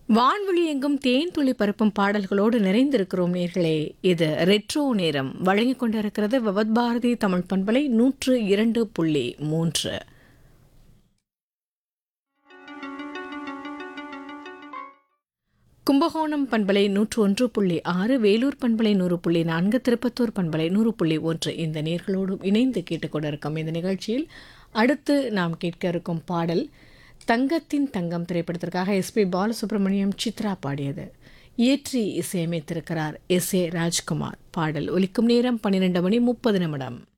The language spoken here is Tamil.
வான்வெளி எங்கும் தேன் துளி பரப்பும் பாடல்களோடு நிறைந்திருக்கிறோம் நேர்களே இது ரெட்ரோ நேரம் வழங்கிக் கொண்டிருக்கிறது விவத் பாரதி தமிழ் பண்பலை நூற்று இரண்டு புள்ளி மூன்று கும்பகோணம் பண்பலை நூற்று ஒன்று புள்ளி ஆறு வேலூர் பண்பலை நூறு புள்ளி நான்கு திருப்பத்தூர் பண்பலை நூறு புள்ளி ஒன்று இந்த நேர்களோடும் இணைந்து கேட்டுக்கொண்டிருக்கும் இந்த நிகழ்ச்சியில் அடுத்து நாம் கேட்க இருக்கும் பாடல் தங்கத்தின் தங்கம் திரைப்படத்திற்காக எஸ்பி பாலசுப்ரமணியம் சித்ரா பாடியது இயற்றி இசையமைத்திருக்கிறார் எஸ் ஏ ராஜ்குமார் பாடல் ஒலிக்கும் நேரம் பன்னிரெண்டு மணி முப்பது நிமிடம்